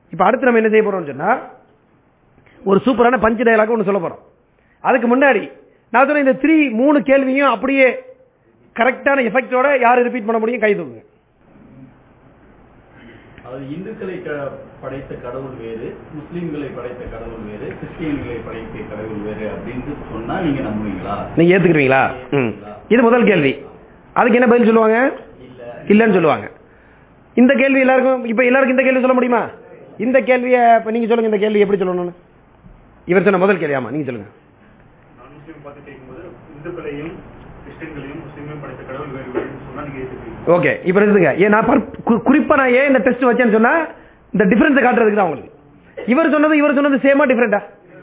இப்போ அடுத்து நம்ம என்ன செய்ய போறோம்னு சொன்னா ஒரு சூப்பரான பஞ்சு டயலாக் ஒன்று சொல்ல போறோம் அதுக்கு முன்னாடி நான் சொன்ன இந்த த்ரீ மூணு கேள்வியும் அப்படியே கரெக்டான எஃபெக்டோட யார் ரிப்பீட் பண்ண முடியும் கை தூக்குங்க அது இந்துக்களை க- படைத்த கடவுள் வேறு முஸ்லிம்களை படைத்த கடவுள் வேறு கிறிஸ்டியன்களை படைத்த கடவுள் வேறு அப்படின்னு சொன்னா நீங்க நம்புவீங்களா நீங்க ஏத்துக்கிறீங்களா ம் இது முதல் கேள்வி அதுக்கு என்ன பதில் சொல்லுவாங்க இல்ல இல்லைன்னு சொல்லுவாங்க இந்த கேள்வி எல்லாருக்கும் இப்ப எல்லாருக்கும் இந்த கேள்வி சொல்ல முடியுமா இந்த கேள்வியை இப்ப நீங்க சொல்லுங்க இந்த கேள்வி எப்படி சொல்லணும்னு இவர் சொன்ன முதல் கேள்வி ஆமா நீங்க சொல்லுங்க நான் முஸ்லீம் பார்த்து கேட்கும்போது இந்துக்களையும் கிறிஸ்டின்களையும் முஸ்லீமையும் படைத்த கடவுள் வேறு வேறுன்னு சொன்னா நீங்க ஏற்றுப்பீங்க ஓகே இப்ப இருந்துங்க ஏன் நான் பர்- கு- குறிப்பா நான் ஏன் இந்த டெஸ்ட் வச்சேன்னு சொன்னா இந்த டிஃபரன்ஸ் காட்டுறதுக்கு தான் உங்களுக்கு இவர் சொன்னது இவர் சொன்னது சேமா டிஃபரெண்டா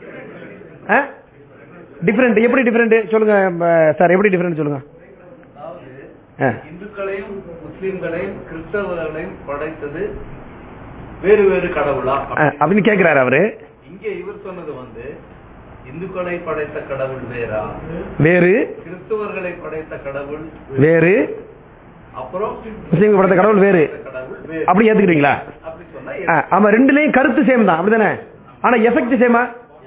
டிஃபரெண்ட் எப்படி டிஃபரெண்ட் சொல்லுங்க சார் எப்படி டிஃபரெண்ட் சொல்லுங்க அதாவது ஆ. இந்துக்களையும் முஸ்லிம்களையும் கிறிஸ்தவர்களையும் படைத்தது வேறு வேறு கடவுளா ஆ, அப்படின்னு கேக்குறாரு அவரு இங்க இவர் சொன்னது வந்து இந்துக்களை படைத்த கடவுள் வேறா வேறு கிறிஸ்தவர்களை படைத்த கடவுள் வேறு அப்புறம் முஸ்லீம்கள் படைத்த கடவுள் வேறு. கடவுள் வேறு அப்படி ஏத்துக்கிறீங்களா அப்படி சொன்னா ஆ, ஆமா ரெண்டுலயும் கருத்து சேம் தான் அப்படிதானே ஆனா எஃபெக்ட் சேமா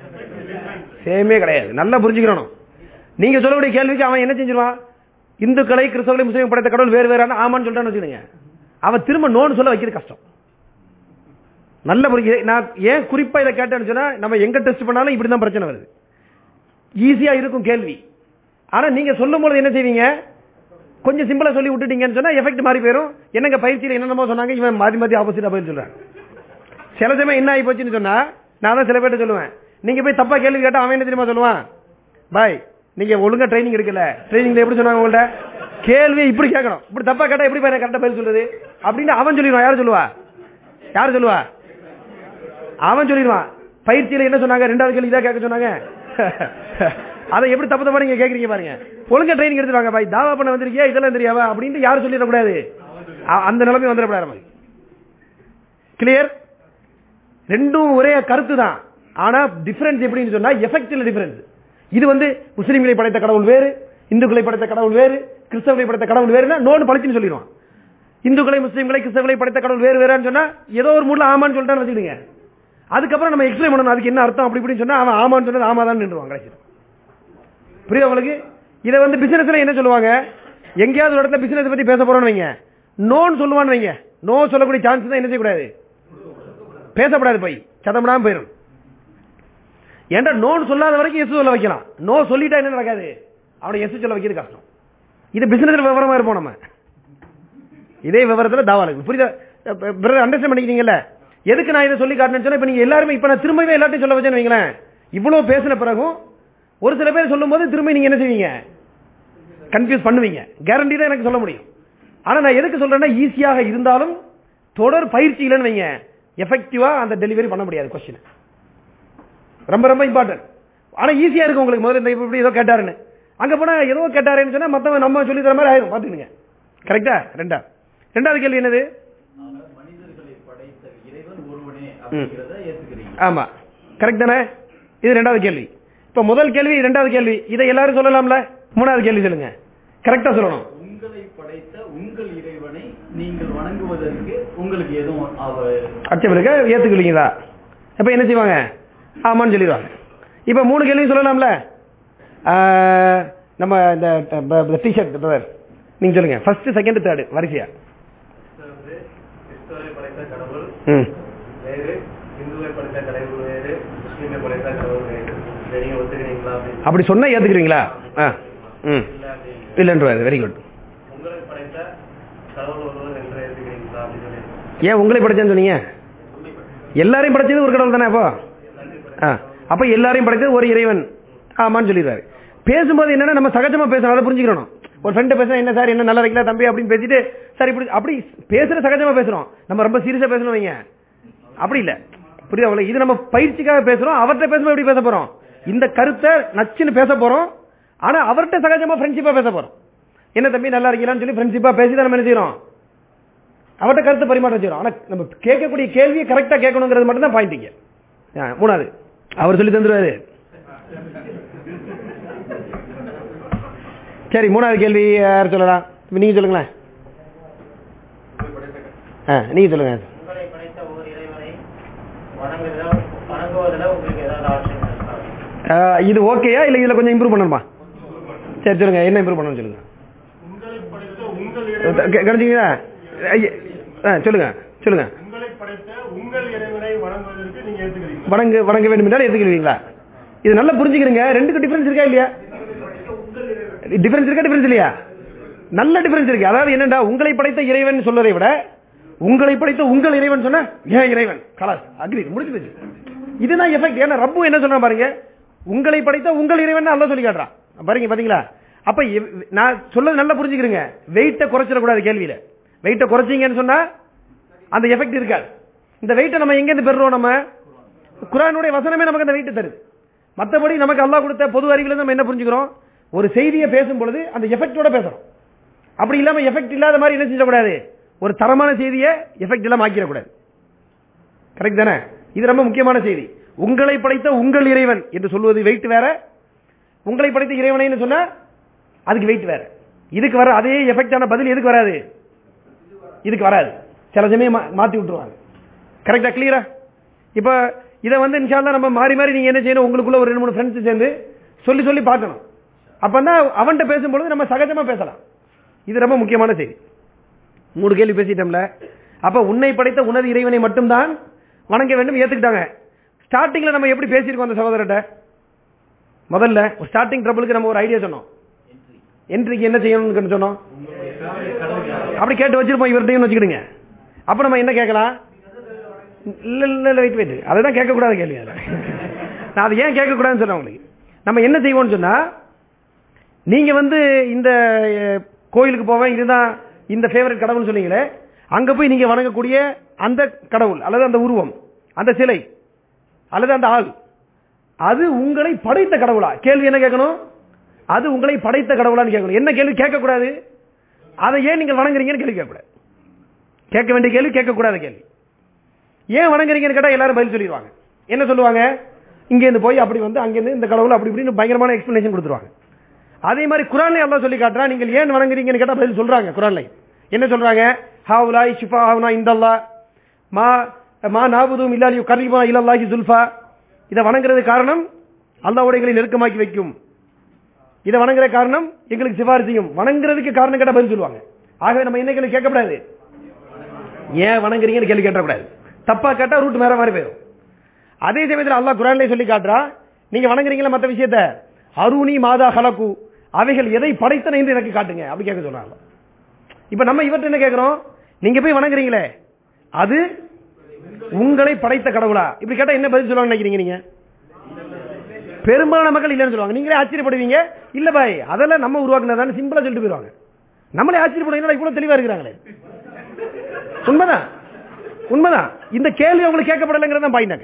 சேமே கிடையாது நல்லா புரிஞ்சுக்கிறணும் நீங்க சொல்லக்கூடிய கேள்விக்கு அவன் என்ன செஞ்சிருவான் இந்துக்களை கிறிஸ்தவர்களை முஸ்லீம் படைத்த கடவுள் வேறு வேறான ஆமான்னு சொல்லிட்டான்னு வச்சுக்கோங்க அவன் திரும்ப நோன்னு சொல்ல வைக்கிறது கஷ்டம் நல்ல புரிஞ்சு நான் ஏன் குறிப்பா இதை கேட்டேன்னு சொன்னா நம்ம எங்க டெஸ்ட் பண்ணாலும் இப்படிதான் பிரச்சனை வருது ஈஸியா இருக்கும் கேள்வி ஆனா நீங்க சொல்லும் போது என்ன செய்வீங்க கொஞ்சம் சிம்பிளா சொல்லி விட்டுட்டீங்கன்னு சொன்னா எஃபெக்ட் மாறி போயிரும் என்னங்க பயிற்சியில் என்னென்னமோ சொன்னாங்க இவன் மாறி மாறி ஆப்போசிட்டா பதில் சொல்றான் சில சமயம் என்ன ஆகி போச்சுன்னு சொன்னா நான் தான் சில பேர்ட்ட சொல்லுவேன் நீங்க போய் தப்பா கேள்வி கேட்டா அவன் என்ன தெரியுமா சொல்லுவான் பாய் நீங்க ஒழுங்கா ட்ரைனிங் எடுக்கல ட்ரைனிங்ல எப்படி சொன்னாங்க உங்கள்ட்ட கேள்வி இப்படி கேட்கணும் இப்படி தப்பா கேட்டா எப்படி பாரு கரெக்டா பதில் சொல்றது அப்படின்னு அவன் சொல்லிடுவான் யார் சொல்லுவா யார் சொல்லுவா அவன் சொல்லிடுவான் பயிற்சியில என்ன சொன்னாங்க ரெண்டாவது கேள்வி தான் கேட்க சொன்னாங்க அதை எப்படி தப்பு தப்பா நீங்க கேக்குறீங்க பாருங்க ஒழுங்கா ட்ரைனிங் எடுத்துருவாங்க பாய் தாவா பண்ண வந்திருக்கியா இதெல்லாம் தெரியாவா அப்படின்னு யாரும் சொல்லிடக்கூடாது அ- அந்த நிலைமை வந்துடக்கூடாது நமக்கு கிளியர் ரெண்டும் ஒரே கருத்து தான் ஆனா டிஃபரன்ஸ் எப்படின்னு சொன்னா எஃபெக்ட்ல டிஃபரன்ஸ் இது வந்து முஸ்லீம்களை படைத்த கடவுள் வேறு இந்துக்களை படைத்த கடவுள் வேறு கிறிஸ்தவர்களை படைத்த கடவுள் வேறுனா நோன்னு பழிச்சுன்னு சொல்லிடுவான் இந்துக்களை முஸ்லீம்களை கிறிஸ்தவர்களை படைத்த கடவுள் வேறு வேறான்னு சொன்னா ஏதோ ஒரு மூட்ல ஆமான்னு சொல்லிட்டான்னு வச்சுக்கிடுங்க அதுக்கப்புறம் நம்ம எக்ஸ்பிளைன் பண்ணணும் அதுக்கு என்ன அர்த்தம் அப்படி இப்படின்னு சொன்னா அவன் ஆமான்னு சொன்னது ஆமா தான் நின்றுவான் கடைசி புரியுது உங்களுக்கு இதை வந்து பிசினஸ்ல என்ன சொல்லுவாங்க எங்கேயாவது ஒரு இடத்துல பிசினஸ் பத்தி பேச போறோம்னு வைங்க நோன்னு சொல்லுவான்னு வைங்க நோ சொல்லக்கூடிய சான்ஸ் தான் என்ன செய்யக்கூடாது பேசப்படாது போய் சதப்படாம போயிடும் ஏன்டா நோன்னு சொல்லாத வரைக்கும் எஸ் சொல்ல வைக்கலாம் நோ சொல்லிட்டா என்ன நடக்காது அவனை எஸ் சொல்ல வைக்கிறது கஷ்டம் இது பிசினஸ்ல விவரமா இருப்போம் நம்ம இதே விவரத்துல தாவாளுக்கு புரியுதா பிரதர் அண்டர்ஸ்டாண்ட் பண்ணிக்கிறீங்கல்ல எதுக்கு நான் இதை சொல்லி காட்டினேன்னு சொன்னா இப்ப நீங்க எல்லாருமே இப்ப நான் திரும்பவே எல்லாத்தையும் சொல்ல வச்சேன்னு வைங்களேன் இவ்வளவு பேசின பிறகும் ஒரு சில பேர் சொல்லும்போது திரும்ப நீங்க என்ன செய்வீங்க கன்ஃபியூஸ் பண்ணுவீங்க கேரண்டி தான் எனக்கு சொல்ல முடியும் ஆனா நான் எதுக்கு சொல்றேன்னா ஈஸியாக இருந்தாலும் தொடர் பயிற்சி இல்லைன்னு வைங்க எஃபெக்டிவா அந்த டெலிவரி பண்ண முடியாது கொஸ்டின் ரொம்ப ரொம்ப இம்பார்ட்டன்ட் ஆனா ஈஸியா இருக்கும் உங்களுக்கு முதல்ல இந்த இப்படி ஏதோ கேட்டாருன்னு அங்க போனா ஏதோ கேட்டாருன்னு சொன்னா மத்தவங்க நம்ம சொல்லி தர மாதிரி ஆயிரும் பாத்துக்கங்க கரெக்டா ரெண்டா ரெண்டாவது கேள்வி என்னது ஆக மனிதர்களை படைத்த இறைவன் ஒருவனே அப்படிங்கிறத ஏத்துக்கிறீங்க ஆமா கரெக்ட் தானே இது ரெண்டாவது கேள்வி இப்ப முதல் கேள்வி ரெண்டாவது கேள்வி இதை எல்லாரும் சொல்லலாம்ல மூணாவது கேள்வி சொல்லுங்க கரெக்டா சொல்லணும் உங்களை படைத்த உங்கள் இறைவனை நீங்கள் வணங்குவதற்கு உங்களுக்கு எதுவும் அவ அச்சம் இருக்க ஏத்துக்கலீங்களா இப்ப என்ன செய்வாங்க ஆமான்னு சொல்லிடுவாங்க இப்ப மூணு கேள்வி சொல்லலாம்ல ஆஹ், நம்ம இந்த டிஷர்ட் பிரதர் நீங்க சொல்லுங்க ஃபர்ஸ்ட் செகண்ட் தேர்ட் வரிசையா வந்து கிறிஸ்தவரை படைத்த கடவுள் ம் வேறு இந்துவை படைத்த கடவுள் வேறு முஸ்லீமை படைத்த கடவுள் வேறு இதை நீங்க ஒத்துக்கிறீங்களா அப்படின்னு அப்படி சொன்னா ஏத்துக்கிறீங்களா ஆ ம் இல்ல அப்படின்னு இல்லைன்றாரு வெரி குட் உங்களை படைத்த கடவுள் ஒருவர் என்று ஏற்றுக்கிறீங்களா அப்படின்னு சொல்லி ஏன் உங்களை படைச்சேன்னு சொன்னீங்க எல்லாரையும் படைச்சது ஒரு கடவுள் தானே அப்போ ஆ அப்ப எல்லாரையும் படைத்தது ஒரு இறைவன் ஆமான்னு சொல்லிடுறாரு பேசும்போது என்னன்னா நம்ம சகஜமா பேசணும் அதை புரிஞ்சுக்கணும் ஒரு ஃப்ரெண்ட் பேசுனா என்ன சார் என்ன நல்லா இருக்கல தம்பி அப்படின்னு பேசிட்டு சார் இப்படி அப்படி பேசுற சகஜமா பேசுறோம் நம்ம ரொம்ப சீரியஸா பேசணும் வைங்க அப்படி இல்ல புரியுதா உங்களுக்கு? இது நம்ம பயிற்சிக்காக பேசுறோம் அவர்கிட்ட பேசும்போது எப்படி பேச போறோம் இந்த கருத்தை நச்சுன்னு பேச போறோம் ஆனா அவர்கிட்ட சகஜமா ஃப்ரெண்ட்ஷிப்பா பேச போறோம் என்ன தம்பி நல்லா இருக்கீங்களான்னு சொல்லி ஃப்ரெண்ட்ஷிப்பா பேசி தான் நம்ம என்ன செய்யறோம் அவர்கிட்ட கருத்து பரிமாற்றம் செய்யறோம் ஆனா நம்ம கேட்கக்கூடிய கேள்வியை கரெக்டா கேட்கணுங்கிறது மட்டும் தான் பாயிண்ட் இங்க ஆ, மூணாவது அவர் சொல்லி தந்துருவாரு சரி மூணாவது கேள்வி யார் சொல்லலாம் இப்ப நீங்க சொல்லுங்களேன் ஆ நீங்க சொல்லுங்க உங்களை படைத்த ஓர் இறைவனை வணங்குறதா வணங்குவதில் உங்களுக்கு ஏதாவது ஆப்ஷன் இருக்கா அஹ், இது ஓகேயா இல்லை இதில் கொஞ்சம் இம்ப்ரூவ் பண்ணணுமா சரி சொல்லுங்க என்ன இம்ப்ரூவ் பண்ணணும் சொல்லுங்க உங்களை படைத்த உங்கள் கே- கிடைச்சிங்களா ஐய, ஆ சொல்லுங்க சொல்லுங்க உங்களை படைத்த உங்கள் இறைவனை வணங்குவதற்கு நீங்க ஏத்துக்கிறீங்க வணங்க வணங்க வேண்டும் என்றால் ஏற்றுக்கிடுவீங்களா இது நல்லா புரிஞ்சுக்கிறீங்க ரெண்டுக்கு டிஃபரன்ஸ் இருக்கா இல்லையா டிஃபரன்ஸ் இருக்கா டிஃபரன்ஸ் இல்லையா நல்ல டிஃபரன்ஸ் இருக்கு அதாவது என்னடா உங்களை படைத்த இறைவன் சொல்றதை விட உங்களை படைத்த உங்கள் இறைவன் சொன்னா ஏன் இறைவன் கலாஸ் அக்ரி முடிச்சு போச்சு இதுதான் எஃபெக்ட் ஏன்னா ரப்பு என்ன சொல்றான் பாருங்க உங்களை படைத்த உங்கள் இறைவன் அல்ல சொல்லி காட்டுறான் பாருங்க பாத்தீங்களா அப்ப இவ்- நான் சொல்றது நல்லா புரிஞ்சுக்கிறீங்க வெயிட்ட குறைச்சிடக்கூடாது கேள்வியில வெயிட்ட குறைச்சிங்கன்னு சொன்னா அந்த எஃபெக்ட் இருக்காது இந்த வெயிட்டை நம்ம எங்க இருந்து பெறுறோம் நம்ம குரானுடைய வசனமே நமக்கு அந்த வெயிட் தருது மத்தபடி நமக்கு அல்லாஹ் கொடுத்த பொது அறிவில நம்ம என்ன புரிஞ்சுக்கிறோம் ஒரு செய்தியை பேசும் பொழுது அந்த எஃபெக்டோட பேசுறோம் அப்படி இல்லாம எஃபெக்ட் இல்லாத மாதிரி என்ன செஞ்சக்கூடாது ஒரு தரமான செய்தியை எஃபெக்ட் இல்லாம ஆக்கிடக்கூடாது கரெக்ட் தானே இது ரொம்ப முக்கியமான செய்தி உங்களை படைத்த உங்கள் இறைவன் என்று சொல்வது வெயிட் வேற உங்களை படைத்த இறைவனைன்னு சொன்னா அதுக்கு வெயிட் வேற இதுக்கு வர அதே எஃபெக்டான பதில் எதுக்கு வராது இதுக்கு வராது சில சமயம் மா- மாத்தி விட்டுருவாங்க கரெக்டா கிளியரா இப்ப இதை வந்து இன்ஷால்லா நம்ம மாறி மாறி நீங்க என்ன செய்யணும் உங்களுக்குள்ள ஒரு ரெண்டு மூணு ஃப்ரெண்ட்ஸ் சேர்ந்து சொல்லி சொல்லி பார்க்கணும் அப்பதான் அவன்கிட்ட பேசும்பொழுது நம்ம சகஜமா பேசலாம் இது ரொம்ப முக்கியமான செய்தி மூணு கேள்வி பேசிட்டோம்ல அப்ப உன்னை படைத்த உனது இறைவனை மட்டும்தான் வணங்க வேண்டும் ஏத்துக்கிட்டாங்க ஸ்டார்டிங்ல நம்ம எப்படி பேசியிருக்கோம் அந்த சகோதரர்கிட்ட முதல்ல ஒரு ஸ்டார்டிங் ட்ரபிளுக்கு நம்ம ஒரு ஐடியா சொன்னோம் என்ட்ரிக்கு என்ன செய்யணும்னு சொன்னோம் அப்படி கேட்டு வச்சிருப்போம் இவர்கிட்டையும் வச்சுக்கிடுங்க அப்ப நம்ம என்ன கேட்கலாம் இல்ல இல்ல இல்ல வெயிட் வெயிட் அதுதான் கேட்கக்கூடாத கேள்வி அதுல. நான் அதை ஏன் கேட்கக்கூடாதுன்னு சொன்னேன் உங்களுக்கு நம்ம என்ன செய்வோம்னு சொன்னா நீங்க வந்து இந்த அஹ், கோயிலுக்கு போவேன் இதுதான் இந்த ஃபேவரட் கடவுள் சொன்னீங்களே அங்க போய் நீங்க வணங்கக்கூடிய அந்த கடவுள் அல்லது அந்த உருவம் அந்த சிலை அல்லது அந்த ஆள் அது உங்களை படைத்த கடவுளா கேள்வி என்ன கேட்கணும் அது உங்களை படைத்த கடவுளான்னு கேட்கணும் என்ன கேள்வி கேட்கக்கூடாது அதை ஏன் நீங்கள் வணங்குறீங்கன்னு கேள்வி கேட்கக்கூடாது கேட்க வேண்டிய கேள்வி கேட்கக்கூடாத கேள்வி ஏன் வணங்குறீங்கன்னு கேட்டா எல்லாரும் பதில் சொல்லிடுவாங்க என்ன சொல்லுவாங்க இங்கேருந்து போய் அப்படி வந்து அங்கேருந்து இந்த கடவுள் அப்படி இப்படின்னு பயங்கரமான எக்ஸ்பிளனேஷன் கொடுத்துருவாங்க அதே மாதிரி குரான்ல அல்லாஹ் சொல்லி காட்டுறா நீங்கள் ஏன் வணங்குறீங்கன்னு கேட்டா பதில் சொல்றாங்க குரான்ல என்ன சொல்றாங்க ஹாவுலாய் ஷிஃபா ஹாவுனா இந்தல்லா மா மா நாபுதும் இல்லாலியு கரீபா இல்லல்லாஹி சுல்ஃபா இதை வணங்குறது காரணம் அல்லாஹ்வுடைய எங்களை நெருக்கமாக்கி வைக்கும் இதை வணங்குற காரணம் எங்களுக்கு சிபாரிசு செய்யும் வணங்குறதுக்கு காரணம் கேட்டா பதில் சொல்லுவாங்க ஆகவே நம்ம என்ன கேள்வி கேட்கக்கூடாது ஏன் வணங்குறீங்கன்னு கேள்வி கேட்டக்கூடாது தப்பா கேட்டா ரூட் வேற மாதிரி போயிடும் அதே சமயத்தில் அல்லாஹ் குரான்ல சொல்லி காட்டுறா நீங்க வணங்குறீங்களா மத்த விஷயத்த அருணி மாதா ஹலகு அவைகள் எதை படைத்தன என்று எனக்கு காட்டுங்க அப்படி கேட்க சொல்றாங்க இப்ப நம்ம இவர்ட்ட என்ன கேட்கிறோம் நீங்க போய் வணங்குறீங்களே அது உங்களை படைத்த கடவுளா இப்படி கேட்டா என்ன பதில் சொல்லுவாங்க நினைக்கிறீங்க நீங்க பெரும்பாலான மக்கள் இல்லைன்னு சொல்லுவாங்க நீங்களே ஆச்சரியப்படுவீங்க இல்ல பாய் அதெல்லாம் நம்ம உருவாக்குனதான்னு சிம்பிளா சொல்லிட்டு போயிருவாங்க நம்மளே ஆச்சரியப்படுவீங்க இவ்வளவு தெளிவா இருக்கிறாங்களே உண்மைதான் உண்மைதான் இந்த கேள்வி உங்களுக்கு கேட்கப்படலைங்கிறது தான் பாயிண்டாங்க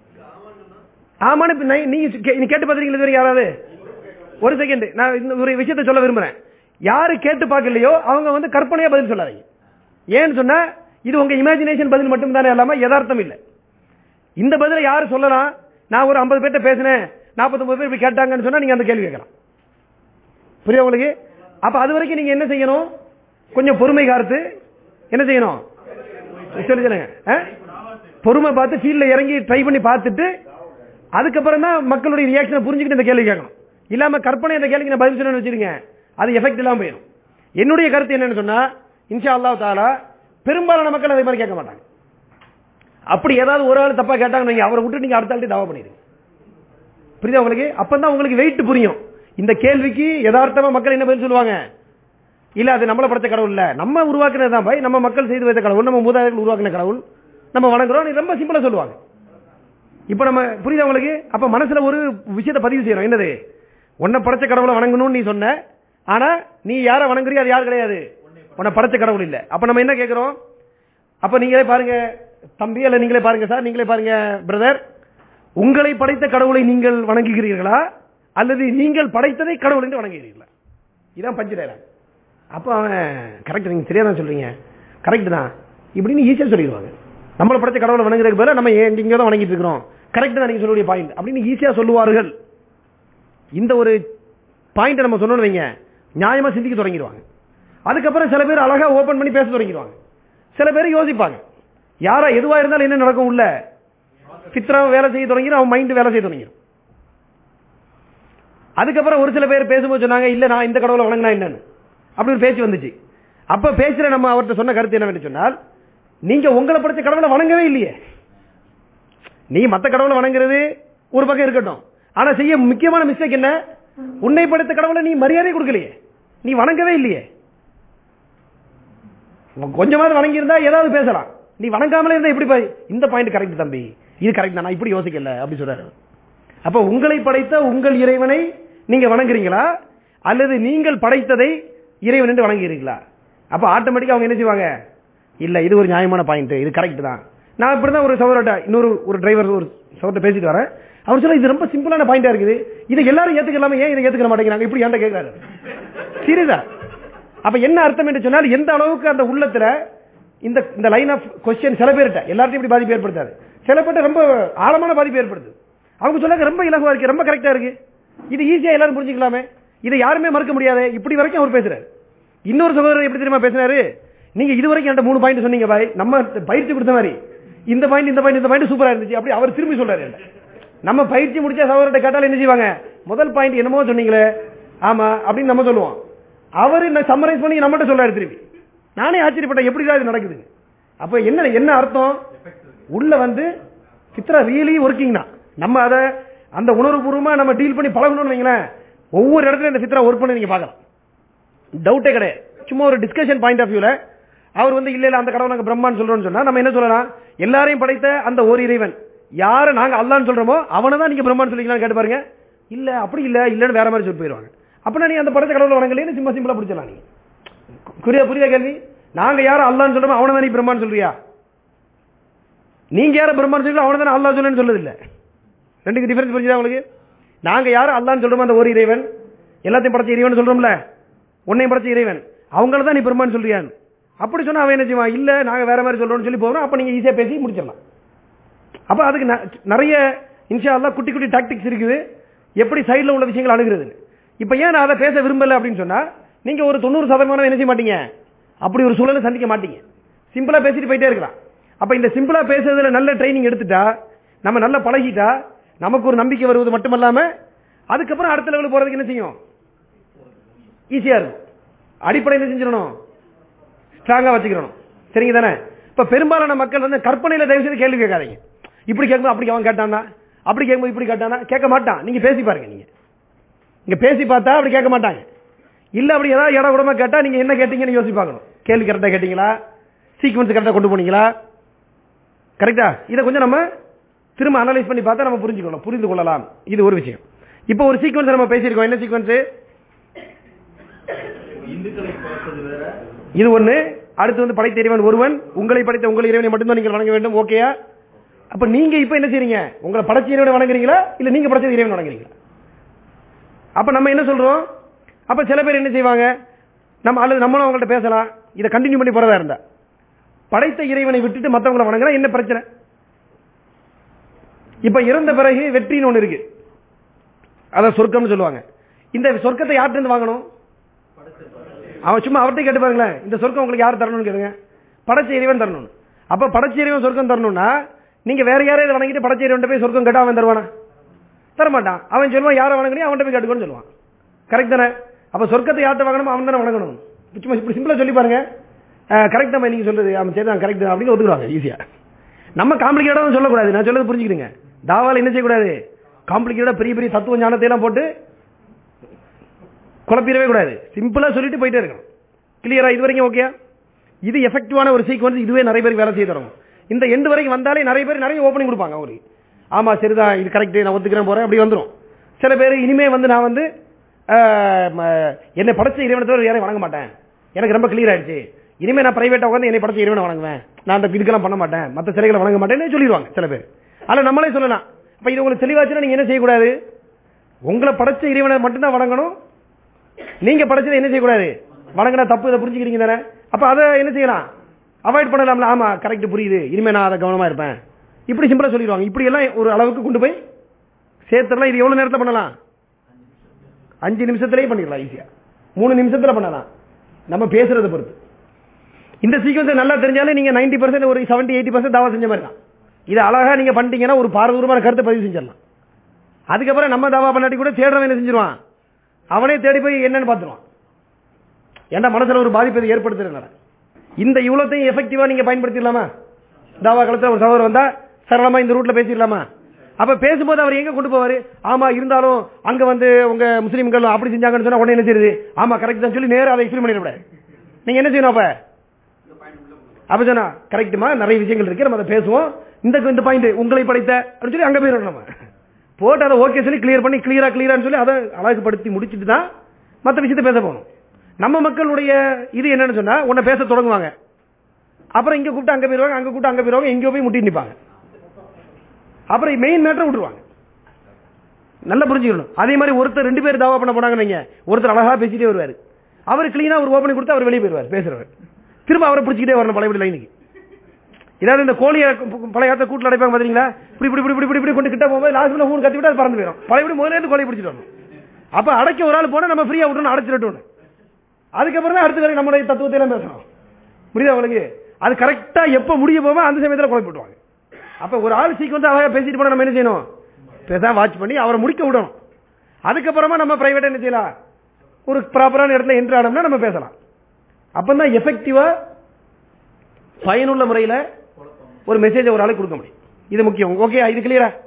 ஆமான்னு இப்ப நீ- நீங்க கே- நீ கேட்டு பாத்தீங்களா இதுவரைக்கும் யாராவது ஒரு செகண்ட் நான் இந்த ஒரு விஷயத்தை சொல்ல விரும்புறேன் யாரு கேட்டு பார்க்கலையோ அவங்க வந்து கற்பனையா பதில் சொல்லாதீங்க ஏன்னு சொன்னா இது உங்க இமேஜினேஷன் பதில் மட்டும் தானே இல்லாம யதார்த்தம் இல்ல இந்த பதில யாரு சொல்லலாம் நான் ஒரு 50 பேர்ட்ட பேசினேன் 49 பேர் இப்படி கேட்டாங்கன்னு சொன்னா நீங்க அந்த கேள்வி கேட்கலாம் புரியுதா உங்களுக்கு அப்ப அது வரைக்கும் நீங்க என்ன செய்யணும் கொஞ்சம் பொறுமை காத்து என்ன செய்யணும் சொல்லி சொல்லுங்க ஆ? பொறுமை பார்த்து ஃபீல்ட்ல இறங்கி ட்ரை பண்ணி பார்த்துட்டு அதுக்கப்புறம் தான் மக்களுடைய ரியாக்ஷனை புரிஞ்சுக்கிட்டு இந்த கேள்வி கேட்கணும் இல்லாம கற்பனை இந்த கேள்விக்கு நான் பதில் சொல்லணும்னு வச்சிருங்க அது எஃபெக்ட் இல்லாம போயிடும் என்னுடைய கருத்து என்னன்னு சொன்னா இன்ஷா அல்லாஹ் தாலா பெரும்பாலான மக்கள் அதே மாதிரி கேட்க மாட்டாங்க அப்படி ஏதாவது ஒரு ஆள் தப்பா கேட்டாங்கன்னு வைங்க, அவரை விட்டு நீங்க அடுத்த ஆள்கிட்ட தாவா பண்ணிடுங்க புரியுதா உங்களுக்கு அப்பதான் உங்களுக்கு வெயிட் புரியும் இந்த கேள்விக்கு யதார்த்தமா மக்கள் என்ன பதில் சொல்லுவாங்க இல்ல அது நம்மள படைச்ச கடவுள் இல்ல நம்ம உருவாக்குனது தான் பாய் நம்ம மக்கள் செய்து வைத்த கடவுள் நம்ம மூதாதையர்கள் உருவாக்கின கடவுள் நம்ம வணங்குறோம் ரொம்ப சிம்பிளா சொல்லுவாங்க இப்ப நம்ம புரியுதா உங்களுக்கு அப்ப மனசுல ஒரு விஷயத்தை பதிவு செய்யறோம் என்னது உன்னை படைச்ச கடவுளை வணங்கணும்னு நீ சொன்ன ஆனா நீ யார வணங்குறியோ அது யார் கிடையாது உன்னை படைச்ச கடவுள் இல்ல அப்ப நம்ம என்ன கேட்கிறோம் அப்ப நீங்களே பாருங்க தம்பி அல்ல நீங்களே பாருங்க சார் நீங்களே பாருங்க பிரதர் உங்களை படைத்த கடவுளை நீங்கள் வணங்குகிறீர்களா அல்லது நீங்கள் படைத்ததை கடவுள் என்று வணங்குகிறீர்களா இதான் பஞ்சு டயலாக் அப்போ அவன் கரெக்ட் நீங்க சரியா தான் சொல்றீங்க கரெக்ட் தான் இப்படின்னு ஈஸியா சொல்லிடுவாங்க நம்மளை படைச்ச கடவுளை வணங்குறதுக்கு பதிலா நம்ம ஏன் இங்க தான் வணங்கிட்டு இருக்கிறோம் கரெக்ட் தான் நீங்க சொல்லக்கூடிய பாயிண்ட் அப்படின்னு ஈஸியா சொல்லுவார்கள் இந்த ஒரு பாயிண்ட் நம்ம சொன்னோம்னு வைங்க நியாயமா சிந்திக்க தொடங்கிடுவாங்க அதுக்கப்புறம் சில பேர் அழகா ஓபன் பண்ணி பேச தொடங்கிடுவாங்க சில பேர் யோசிப்பாங்க யாரா எதுவா இருந்தாலும் என்ன நடக்கும் உள்ள ஃபித்ராவும் வேலை செய்ய தொடங்கிடும் அவன் மைண்ட் வேலை செய்ய தொடங்கிடும் அதுக்கப்புறம் ஒரு சில பேர் பேசும்போது சொன்னாங்க இல்ல நான் இந்த கடவுளை வணங்கினா என்னன்னு அப்படி ஒரு பேச்சு வந்துச்சு அப்ப பேசுற நம்ம அவர்கிட்ட சொன்ன கருத்து என்னவென்று சொன்னால் நீங்க உங்களை படைச்ச கடவுளை வணங்கவே இல்லையே நீ மத்த கடவுளை வணங்குறது ஒரு பக்கம் இருக்கட்டும் ஆனா செய்ய முக்கியமான மிஸ்டேக் என்ன உன்னை படைத்த கடவுளை நீ மரியாதை கொடுக்கலையே நீ வணங்கவே இல்லையே கொஞ்சமாவது வணங்கி இருந்தா ஏதாவது பேசலாம் நீ வணங்காமலே இருந்தா எப்படி பா- இந்த பாயிண்ட் கரெக்ட் தம்பி இது கரெக்ட் நான் இப்படி யோசிக்கல அப்படி சொல்றாரு அப்ப உங்களை படைத்த உங்கள் இறைவனை நீங்க வணங்குறீங்களா அல்லது நீங்கள் படைத்ததை இறைவன் என்று வணங்குறீங்களா அப்ப ஆட்டோமேட்டிக்கா அவங்க என்ன செய்வாங்க இல்ல இது ஒரு நியாயமான பாயிண்ட் இது கரெக்ட் தான் நான் இப்படிதான் ஒரு சகோதரட்ட இன்னொரு ஒரு டிரைவர் ஒரு சகோதரட்ட பேசிட்டு வரேன் அவர் சொல்ல இது ரொம்ப சிம்பிளான பாயிண்டா இருக்குது இதை எல்லாரும் ஏத்துக்கலாம ஏன் இதை ஏத்துக்க மாட்டேங்கிறாங்க இப்படி ஏன்டா கேட்கிறாரு சீரியஸா அப்ப என்ன அர்த்தம் என்று சொன்னால் எந்த அளவுக்கு அந்த உள்ளத்துல இந்த இந்த லைன் ஆஃப் கொஸ்டின் சில பேர்கிட்ட எல்லார்ட்டையும் இப்படி பாதிப்பு ஏற்படுத்தாது சில பேர்ட்ட ரொம்ப ஆழமான பாதிப்பு ஏற்படுது அவங்க சொல்லாங்க ரொம்ப இலகுவா இருக்கு ரொம்ப கரெக்டா இருக்கு இது ஈஸியா எல்லாரும் புரிஞ்சுக்கலாமே இதை யாருமே மறுக்க முடியாது இப்படி வரைக்கும் அவர் பேசுறாரு இன்னொரு சகோதரர் எப்படி தெரியுமா பேசினாரு நீங்க இது வரைக்கும் என்கிட்ட மூணு பாயிண்ட் சொன்னீங்க பாய் நம்ம பயிற்சி கொடுத்த மாதிரி இந்த பாயிண்ட் இந்த பாயிண்ட் இந்த பாயிண்ட் சூப்பரா இருந்துச்சு அப்படி அவர் திரும்பி சொல்றாரு என்கிட்ட. நம்ம பயிற்சி முடிச்ச சகோதரர்கிட்ட கேட்டாலும் என்ன செய்வாங்க முதல் பாயிண்ட் என்னமோ சொன்னீங்களே ஆமா அப்படின்னு நம்ம சொல்லுவோம் அவரு நான் சம்மரைஸ் பண்ணி நம்மகிட்ட சொல்றாரு திரும்பி நானே ஆச்சரியப்பட்டேன் எப்படி இது நடக்குது அப்ப என்ன என்ன அர்த்தம் உள்ள வந்து சித்ரா ரியலி ஒர்க்கிங் தான் நம்ம அதை அந்த உணர்வுபூர்வமா நம்ம டீல் பண்ணி பழகணும்னு வைங்களேன் ஒவ்வொரு இடத்துல இந்த சித்ரா ஒர்க் பண்ணி நீங்க பார்க்கலாம் டவுட்டே கிடையாது சும்மா ஒரு டிஸ்கஷன் பாயிண்ட் ஆஃப் வியூல அவர் வந்து இல்ல இல்ல அந்த கடவுள் நாங்க பிரம்மான்னு சொல்றோம்னு சொன்னா நம்ம என்ன சொல்லலாம் எல்லாரையும் படைத்த அந்த ஒரு இறைவன் யார நாங்க அல்லான்னு சொல்றோமோ அவனை தான் நீங்க பிரம்மான்னு சொல்லிக்கலாம் கேட்டு பாருங்க இல்ல அப்படி இல்ல இல்லன்னு வேற மாதிரி சொல்லி போயிருவாங்க அப்பனா நீ அந்த படைத்த கடவுளை வணங்கலைன்னு சும்மா சிம்பிளா பிடிச்சலாம் நீங்க புரியுதா புரியுதா கேள்வி நாங்க யாரும் அல்லான்னு சொல்றோமோ அவனை தான் நீ பிரம்மான்னு சொல்றியா நீங்க யார பிரம்மான்னு சொல்லி அவனை தான் அல்லா சொல்லுன்னு சொல்லுது இல்ல ரெண்டுக்கு டிஃபரன்ஸ் புரிஞ்சுதா உங்களுக்கு நாங்க யாரும் அல்லான்னு சொல்றோமோ அந்த ஒரு இறைவன் எல்லாத்தையும் படைச்ச இறைவன் சொல்றோம்ல உன்னையும் படைச்ச இறைவன் அவங்கள தான் நீ பிரம்மான்னு சொல்றியான்னு அப்படி சொன்னா அவன் என்ன செய்வான் இல்ல நாங்க வேற மாதிரி சொல்றோம்னு சொல்லி போறோம் அப்ப நீங்க ஈஸியா பேசி முடிச்சிடலாம் அப்ப அதுக்கு ந- நிறைய இன்ஷா அல்லாஹ் குட்டி குட்டி டாக்டிக்ஸ் இருக்குது எப்படி சைடுல உள்ள விஷயங்கள் அணுகிறது இப்ப ஏன் நான் அதை பேச விரும்பல அப்படின்னு சொன்னா நீங்க ஒரு தொண்ணூறு சதமானம் என்ன செய்ய மாட்டீங்க அப்படி ஒரு சூழலை சந்திக்க மாட்டீங்க சிம்பிளா பேசிட்டு போயிட்டே இருக்கலாம் அப்ப இந்த சிம்பிளா பேசுறதுல நல்ல ட்ரைனிங் எடுத்துட்டா நம்ம நல்லா பழகிட்டா நமக்கு ஒரு நம்பிக்கை வருவது மட்டுமல்லாம அதுக்கப்புறம் அடுத்த லெவலுக்கு போறதுக்கு என்ன செய்யும் ஈஸியா இருக்கும் அடிப்படை என்ன செஞ்சிடணும் ஸ்ட்ராங்கா வச்சுக்கிறணும் சரிங்க தானே இப்ப பெரும்பாலான மக்கள் வந்து கற்பனையில தயவு செய்து கேள்வி கேட்காதீங்க இப்படி கேட்கும்போது அப்படி அவன் கேட்டானா அப்படி கேட்கும்போது இப்படி கேட்டானா கேட்க மாட்டான் நீங்க பேசி பாருங்க நீங்க இங்க பேசி பார்த்தா அப்படி கேட்க மாட்டாங்க இல்ல அப்படி ஏதாவது இட கூடமா கேட்டா நீங்க என்ன கேட்டீங்கன்னு யோசிச்சு பார்க்கணும் கேள்வி கரெக்டா கேட்டீங்களா சீக்வன்ஸ் கரெக்டா கொண்டு போனீங்களா கரெக்டா இதை கொஞ்சம் நம்ம திரும்ப அனலைஸ் பண்ணி பார்த்தா நம்ம புரிஞ்சுக்கணும் புரிந்து கொள்ளலாம் இது ஒரு விஷயம் இப்போ ஒரு சீக்வன்ஸ் நம்ம பேசியிருக்கோம் என்ன சீக்வன்ஸ் இந்துக்களை பார்ப்பது வேற இது ஒண்ணு அடுத்து வந்து படைத்த இறைவன் ஒருவன் உங்களை படைத்த உங்கள் இறைவனை மட்டும்தான் நீங்கள் வணங்க வேண்டும் ஓகேயா அப்ப நீங்க இப்ப என்ன செய்றீங்க உங்களை படைச்ச இறைவனை வணங்குறீங்களா இல்ல நீங்க படைச்ச இறைவனை வணங்குறீங்களா அப்ப நம்ம என்ன சொல்றோம் அப்ப சில பேர் என்ன செய்வாங்க நம்ம அல்லது நம்மளும் அவங்கள்ட்ட பேசலாம் இதை கண்டினியூ பண்ணி போறதா இருந்தா படைத்த இறைவனை விட்டுட்டு மத்தவங்களை வணங்குறா என்ன பிரச்சனை இப்ப இறந்த பிறகு வெற்றின்னு ஒண்ணு இருக்கு அத சொர்க்கம்னு சொல்லுவாங்க இந்த சொர்க்கத்தை யார்கிட்ட இருந்து வாங்கணும் அவன் சும்மா அவர்கிட்ட கேட்டு பாருங்களேன் இந்த சொர்க்கம் உங்களுக்கு யார் தரணும்னு கேளுங்க படைச்ச இறைவன் தரணும் அப்ப படைச்ச இறைவன் சொர்க்கம் தரணும்னா நீங்க வேற யாரையாவது வணங்கிட்டு படைச்ச இறைவன் போய் சொர்க்கம் கேட்டா அவன் தருவானா தரமாட்டான் அவன் சொல்லுவான் யாரை வணங்கணும் அவன்கிட்ட போய் கேட்டுக்கோன்னு சொல்லுவான் கரெக்ட் தானே அப்ப சொர்க்கத்தை யார்கிட்ட வாங்கணும் அவன் தானே வணங்கணும் சும்மா இப்படி சிம்பிளா சொல்லி பாருங்க கரெக்ட் தான் நீங்க சொல்றது அவன் சரி தான் கரெக்ட் அப்படின்னு ஒத்துக்குறாங்க ஈஸியா நம்ம காம்ப்ளிகேட்டா சொல்லக்கூடாது நான் சொல்றது புரிஞ்சுக்கிடுங்க தாவால என்ன செய்யக்கூடாது காம்ப்ளிகேட்டா பெரிய பெரிய தத்துவ ஞானத்தை எல்லாம் போட்டு குழப்பிடவே கூடாது சிம்பிளா சொல்லிட்டு போயிட்டே இருக்கணும் கிளியரா இது வரைக்கும் ஓகே இது எஃபெக்டிவான ஒரு சீக்வன்ஸ் இதுவே நிறைய பேர் வேலை செய்ய தரும் இந்த எண்டு வரைக்கும் வந்தாலே நிறைய பேர் நிறைய ஓப்பனிங் கொடுப்பாங்க அவங்களுக்கு ஆமா சரிதான் இது கரெக்ட் நான் ஒத்துக்கிறேன் போறேன் அப்படி வந்துரும் சில பேர் இனிமே வந்து நான் வந்து ஆஹ், ம- என்னை படைச்ச இறைவனை தவிர யாரையும் வணங்க மாட்டேன் எனக்கு ரொம்ப கிளியர் ஆயிடுச்சு இனிமே நான் பிரைவேட்டா உட்காந்து என்னை படைச்ச இறைவனை வணங்குவேன் நான் அந்த இதுக்கெல்லாம் பண்ண மாட்டேன் மற்ற சிலைகளை வணங்க மாட்டேன்னு சொல்லிடுவாங்க சில பேர் ஆனா நம்மளே சொல்லலாம் அப்ப இது உங்களுக்கு தெளிவாச்சுன்னா நீங்க என்ன செய்யக்கூடாது உங்களை படைச்ச இறைவனை மட்டும்தான் வணங்கணும் நீங்க படைச்சதை என்ன செய்யக்கூடாது வணங்கினா தப்பு இதை புரிஞ்சுக்கிறீங்க தானே அப்ப அதை என்ன செய்யலாம் அவாய்ட் பண்ணலாம்ல ஆமா கரெக்ட் புரியுது இனிமே நான் அதை கவனமா இருப்பேன் இப்படி சிம்பிளா சொல்லிடுவாங்க இப்படி எல்லாம் ஒரு அளவுக்கு கொண்டு போய் சேர்த்துடலாம் இது எவ்வளவு நேரத்துல பண்ணலாம் அஞ்சு நிமிஷத்திலேயே பண்ணிடலாம் ஈஸியா மூணு நிமிஷத்துல பண்ணலாம் நம்ம பேசுறதை பொறுத்து இந்த சீக்வன்ஸ் நல்லா தெரிஞ்சாலே நீங்க 90% பர்சன்ட் ஒரு 70 எயிட்டி பர்சன்ட் தாவா செஞ்ச மாதிரி தான் இது அழகா நீங்க பண்ணிட்டீங்கன்னா ஒரு பாரதூரமான கருத்தை பதிவு செஞ்சிடலாம் அதுக்கப்புறம் நம்ம தாவா பண்ணாட்டி கூட தேடுறவன் என்ன செஞ்சிருவான் அவனே தேடி போய் என்னன்னு பார்த்துருவான் ஏன்டா மனசுல ஒரு பாதிப்பை இது ஏற்படுத்துறதுனால இந்த இவ்வளோத்தையும் எஃபெக்டிவா நீங்க பயன்படுத்திடலாமா தாவா காலத்துல ஒரு சகோதரர் வந்தா சரளமா இந்த ரூட்ல பேசிடலாமா அப்ப பேசும்போது அவர் எங்க கொண்டு போவாரு ஆமா இருந்தாலும் அங்க வந்து உங்க முஸ்லீம்கள் அப்படி செஞ்சாங்கன்னு சொன்னா உடனே என்ன செய்யுது ஆமா கரெக்ட் தான் சொல்லி நேரா அதை எக்ஸ்பிளைன் பண்ணிடக்கூடாது நீங்க என்ன செய்யணும் அப்ப அப்ப சொன்னா கரெக்டுமா நிறைய விஷயங்கள் இருக்கு நம்ம அதை பேசுவோம் இந்த இந்த பாயிண்ட் உங்களை படைத்த அப்படின்னு சொல்லி அங்க போயிடணும் நம்ம போட்டு அதை ஓகே சொல்லி கிளியர் பண்ணி கிளியரா கிளியரான்னு சொல்லி அதை அழகுபடுத்தி முடிச்சிட்டு தான் மற்ற விஷயத்தை பேச போகணும் நம்ம மக்களுடைய இது என்னன்னு சொன்னா உன்னை பேச தொடங்குவாங்க அப்புறம் இங்க கூப்பிட்டு அங்க போயிருவாங்க அங்க கூப்பிட்டு அங்க போயிருவாங்க எங்கேயோ போய் முட்டி நிப்பாங்க அப்புறம் மெயின் மேட்டரை விட்டுருவாங்க நல்லா புரிஞ்சுக்கணும் அதே மாதிரி ஒருத்தர் ரெண்டு பேர் தாவா பண்ண போனாங்க நீங்க ஒருத்தர் அழகா பேசிட்டே வருவாரு அவர் கிளீனா ஒரு ஓபனிங் கொடுத்து அவர் வெளியே போயிருவார் பேசுறவர் திரும்ப அவரை பிடிச்சிக்கிட்டே வரணும் பழையபடி லைனுக்கு இதாவது இந்த கோழியை பழைய காலத்துல கூட்டில் அடைப்பாங்க பாத்தீங்களா இப்படி இப்படி இப்படி இப்படி இப்படி கொண்டு கிட்ட போகும்போது லாஸ்ட்ல மூணு கத்தி விட்டு அது பறந்து போயிடும் பழையபடி முதல்ல இருந்து கோழியை பிடிச்சிட்டு வரணும் அப்ப அடைக்க ஒரு ஆள் போனா நம்ம ஃப்ரீயா விட்டணும் அடைச்சிடட்டும் அதுக்கப்புறம் தான் அடுத்த வேலை நம்மளுடைய தத்துவத்தை எல்லாம் பேசணும் புரியுதா உங்களுக்கு அது கரெக்டா எப்ப முடிய போமோ அந்த சமயத்துல குழப்பி விட்டுவாங்க அப்ப ஒரு ஆள் சீக்கிரம் அழகா பேசிட்டு போனா நம்ம என்ன செய்யணும் பேசாம வாட்ச் பண்ணி அவரை முடிக்க விடணும் அதுக்கப்புறமா நம்ம பிரைவேட் என்ன செய்யலாம் ஒரு ப்ராப்பரான இடத்துல என்ட்ரு ஆனோம்னா நம்ம பேசலாம் அப்பதான் எஃபெக்டிவா பயனுள்ள முறையில ஒரு மெசேஜ் ஒரு ஆளுக்கு கொடுக்க முடியும் இது முக்கியம் ஓகே இது கிளியரா